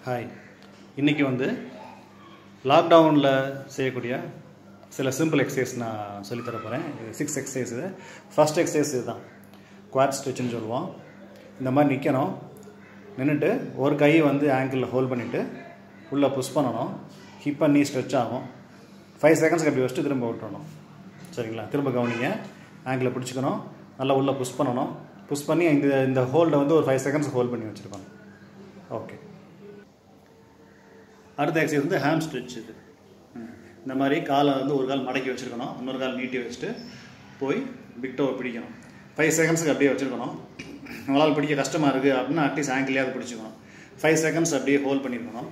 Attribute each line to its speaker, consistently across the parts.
Speaker 1: Hi இன்றைக்கி வந்து லாக்டவுனில் செய்யக்கூடிய சில சிம்பிள் எக்ஸசைஸ் நான் சொல்லித் தர போகிறேன் இது சிக்ஸ் எக்ஸசைஸ் இது ஃபஸ்ட் எக்ஸசைஸ் இதுதான் குவாட் ஸ்ட்ரெச்சுன்னு சொல்லுவோம் இந்த மாதிரி நிற்கணும் நின்றுட்டு ஒரு கையை வந்து ஆங்கிளில் ஹோல்ட் பண்ணிவிட்டு உள்ளே புஷ் பண்ணணும் ஹிப் நீ ஸ்ட்ரெச் ஆகும் ஃபைவ் செகண்ட்ஸ்க்கு அப்படி வச்சுட்டு திரும்ப விட்டுறணும் சரிங்களா திரும்ப கவனிங்க ஆங்கிளில் பிடிச்சிக்கணும் நல்லா உள்ளே புஷ் பண்ணணும் புஷ் பண்ணி இந்த இந்த ஹோல்டை வந்து ஒரு ஃபைவ் செகண்ட்ஸ் ஹோல்ட் பண்ணி வச்சுருக்கணும் ஓகே அடுத்த எக்ஸசைஸ் வந்து ஹேம் ஸ்ட்ரெச் இது ம். இந்த மாதிரி காலை வந்து ஒரு கால் மடக்கி வச்சுருக்கணும் இன்னொரு கால் நீட்டி வச்சுட்டு போய் பிக்டோவை பிடிக்கணும் ஃபைவ் செகண்ட்ஸுக்கு அப்படியே வச்சுருக்கணும் உங்களால் பிடிக்க கஷ்டமாக இருக்குது அப்படின்னா அட்லீஸ்ட் ஆங்கிலேயாவது பிடிச்சிக்கணும் ஃபைவ் செகண்ட்ஸ் அப்படியே ஹோல்ட் பண்ணியிருக்கணும்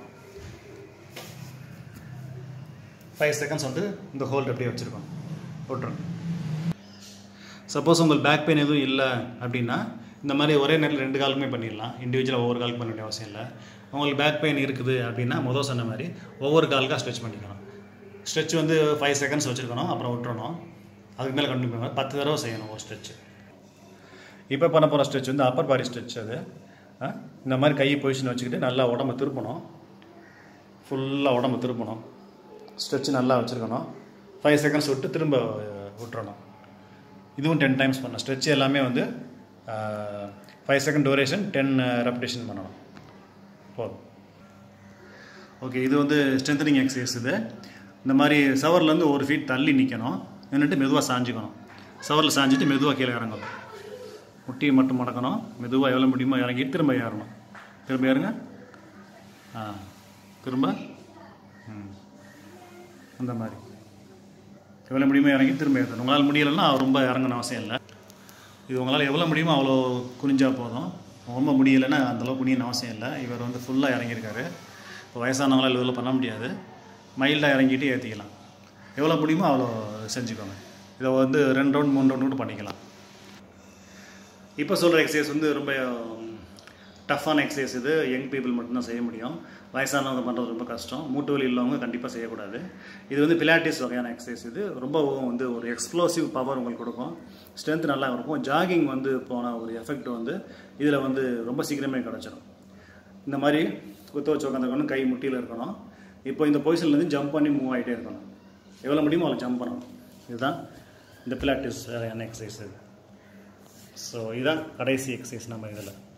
Speaker 1: ஃபைவ் செகண்ட்ஸ் வந்து இந்த ஹோல்ட் அப்படியே வச்சுருக்கணும் போட்டுருங்க சப்போஸ் உங்களுக்கு பேக் பெயின் எதுவும் இல்லை அப்படின்னா இந்த மாதிரி ஒரே நேரத்தில் ரெண்டு காலுக்குமே பண்ணிடலாம் இண்டிவிஜுவலாக ஒவ்வொரு காலுக்கு பண்ண வேண்டிய அவசியம் இல்லை உங்களுக்கு பேக் பெயின் இருக்குது அப்படின்னா முதல் சொன்ன மாதிரி ஒவ்வொரு காலுக்காக ஸ்ட்ரெச் பண்ணிக்கணும் ஸ்ட்ரெச் வந்து ஃபைவ் செகண்ட்ஸ் வச்சுருக்கணும் அப்புறம் விட்டுறணும் அதுக்கு மேலே கண்டினியூ பண்ணணும் பத்து தடவை செய்யணும் ஒரு ஸ்ட்ரெச் இப்போ பண்ண போகிற ஸ்ட்ரெச் வந்து அப்பர் பாடி ஸ்ட்ரெச் அது ஆ, இந்த மாதிரி கையை பொசிஷன் வச்சுக்கிட்டு நல்லா உடம்ப திருப்பணும் ஃபுல்லாக உடம்ப திருப்பணும் ஸ்ட்ரெச் நல்லா வச்சுருக்கணும் ஃபைவ் செகண்ட்ஸ் விட்டு திரும்ப அஹ், விட்டுறணும் இதுவும் டென் டைம்ஸ் பண்ணணும் ஸ்ட்ரெச் எல்லாமே வந்து five second duration ten repetition பண்ணணும் போதும் ஓகே இது வந்து ஸ்ட்ரென்தனிங் எக்ஸசைஸ் இது இந்த மாதிரி சவர்லேருந்து ஒரு ஃபீட் தள்ளி நிற்கணும் நின்றுட்டு மெதுவாக சாஞ்சிக்கணும் சவரில் சாஞ்சிட்டு மெதுவாக கீழே இறங்கணும் முட்டியை மட்டும் மடக்கணும் மெதுவாக எவ்வளோ முடியுமோ இறங்கிட்டு திரும்ப ஏறணும் திரும்ப ஏறுங்க ஆ திரும்ப ம் அந்த மாதிரி எவ்வளோ முடியுமோ இறங்கி திரும்ப ஏற்றணும் உங்களால் முடியலைன்னா ரொம்ப இறங்கணும் அவசியம் இல்லை இது உங்களால் எவ்வளோ முடியுமோ அவ்வளோ குனிஞ்சா போதும் ரொம்ப முடியலைன்னா அந்தளவுக்கு குனியணும் அவசியம் இல்லை இவர் வந்து ஃபுல்லாக இறங்கியிருக்காரு இப்போ வயசானவங்களால் இதில் பண்ண முடியாது மைல்டாக இறங்கிட்டு ஏற்றிக்கலாம் எவ்வளோ முடியுமோ அவ்வளோ செஞ்சுக்கோங்க இதை வந்து ரெண்டு ரவுண்ட் மூணு ரவுண்ட் கூட பண்ணிக்கலாம் இப்போ சொல்கிற எக்ஸசைஸ் வந்து ரொம்ப டஃப்பான எக்ஸசைஸ் இது யங் பீப்புள் மட்டும்தான் செய்ய முடியும் வயசானவங்க பண்ணுறது ரொம்ப கஷ்டம் மூட்டு வலி உள்ளவங்க கண்டிப்பாக செய்யக்கூடாது இது வந்து பிலாட்டிஸ் வகையான எக்ஸசைஸ் இது ரொம்பவும் வந்து ஒரு எக்ஸ்ப்ளோசிவ் பவர் உங்களுக்கு கொடுக்கும் ஸ்ட்ரென்த் நல்லா இருக்கும் ஜாகிங் வந்து போன ஒரு எஃபெக்ட் வந்து இதில் வந்து ரொம்ப சீக்கிரமே கிடச்சிடும் இந்த மாதிரி குத்த வச்சு உட்காந்துருக்கணும் கை முட்டியில் இருக்கணும் இப்போ இந்த பொசிஷன்லேருந்து ஜம்ப் பண்ணி மூவ் ஆகிட்டே இருக்கணும் எவ்வளோ முடியுமோ அவ்வளோ ஜம்ப் பண்ணணும் இதுதான் இந்த பிலாட்டிஸ் வகையான எக்ஸசைஸ் இது ஸோ இதுதான் கடைசி எக்ஸசைஸ் நம்ம இதில்